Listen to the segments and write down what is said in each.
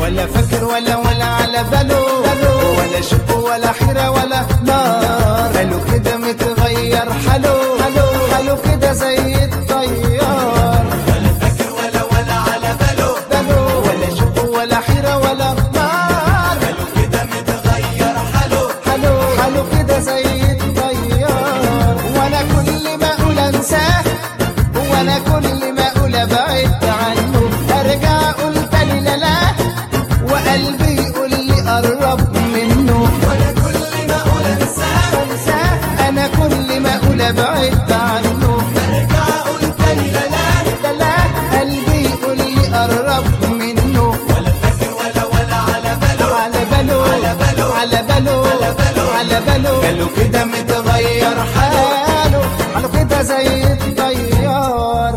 ولا فكر ولا ولا على باله ولا شك ولا حيرة ولا نار قالوا كده متغير حاله حاله كده زي الطيار ولا فاكر ولا ولا على باله باله ولا شك ولا حيرة ولا نار قالوا كده متغير حاله حاله حاله كده زي الطيار وانا كل ما اقول انساه وانا كل ما اقول ابعد عنه ارجع اقول تاني لا لا وقلبي يقول لي قرب منه وانا كل ما اقول انساه انساه انا كل ما اقول ابعد عنه ارجع اقول تاني لا لا لا لا قلبي يقول لي قرب منه ولا فاكر ولا ولا على باله على باله على باله على باله على باله على باله قالوا كده متغير حاله حاله حاله كده زي الطيار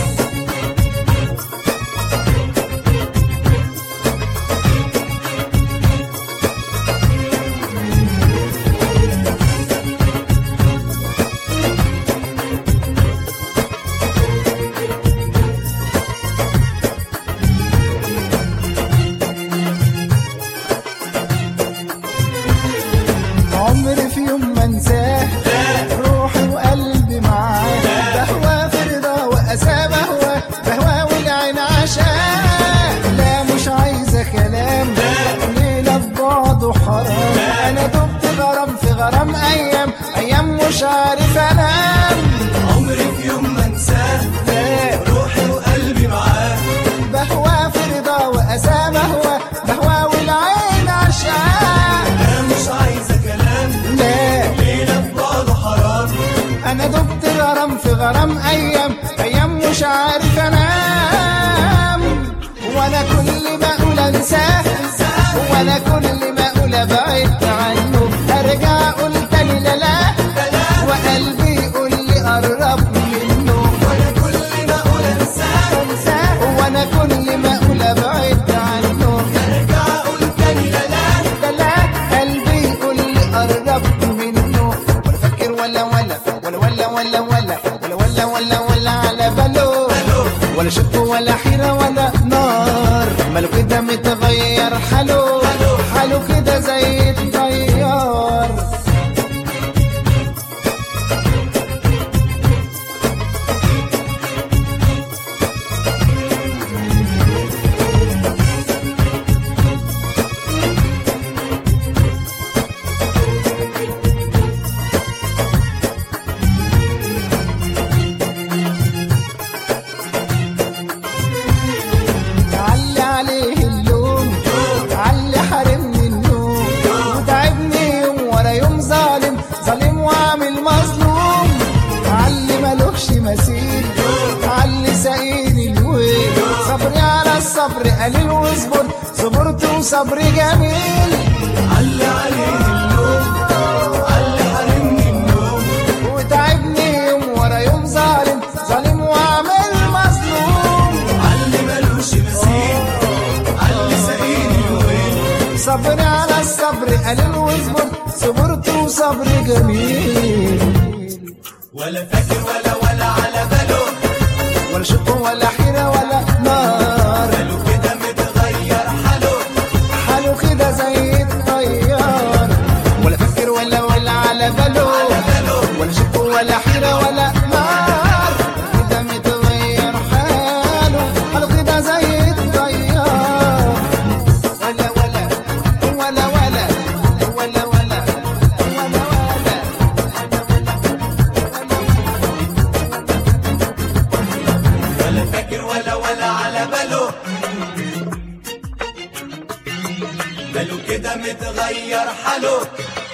عمري في يوم ما انساه روحي وقلبي معاه بهوى في رضا واسى بهوى بهوى والعين عشاه لا مش عايزه كلام ليله في بعضه حرام انا دبت غرام في غرام ايام ايام مش عارف انام عمري في يوم ما انساه روحي وقلبي معاه بهوى في رضا واسى بهوى بهوى والعين عشاه انا مش عايزه كلام لا ليله في بعضه حرام انا دبت غرام في غرام ايام ايام مش عارف انام وانا كل ما اقول انساه وانا كل ما اقول ابعد عنه ارجع اقول تاني لا لا وقلبي يقول لي قرب منه وانا كل ما اقول انساه انساه وانا كل ما اقول ابعد عنه ارجع اقول تاني لا لا لا لا قلبي يقول لي قرب منه ولا فكر ولا ولا ولا ولا ولا ولا ولا ولا ولا ولا على باله ولا شك ولا حيرة ولا نار ماله كده متغير حاله حاله كده زي الطيار علي عليه اللوم علي حرمني النوم وتعبني يوم ورا يوم ظالم ظالم وعامل مظلوم علي ملوكش مثيل علي ساقيني الويل صبري على الصبر قليل واصبر صبرت وصبري جميل علي عليه اللوم علي حرمني النوم وتعبني يوم ورا يوم ظالم ظالم وعامل مظلوم علي ملوش مثيل علي سقيني الويل صبري على الصبر قليل واصبر صبرت وصبري جميل ولا فاكر ولا ولا على باله ولا شق ولا حيرة ولا نار قالوا كده متغير حاله حاله كده زي الطيار ولا فكر ولا ولا على باله ولا شك ولا حيرة ولا نار كده متغير حاله حاله كده زي الطيار ولا ولا ولا ولا ولا ولا ولا ولا ولا فاكر ولا ولا على باله باله كده متغير حاله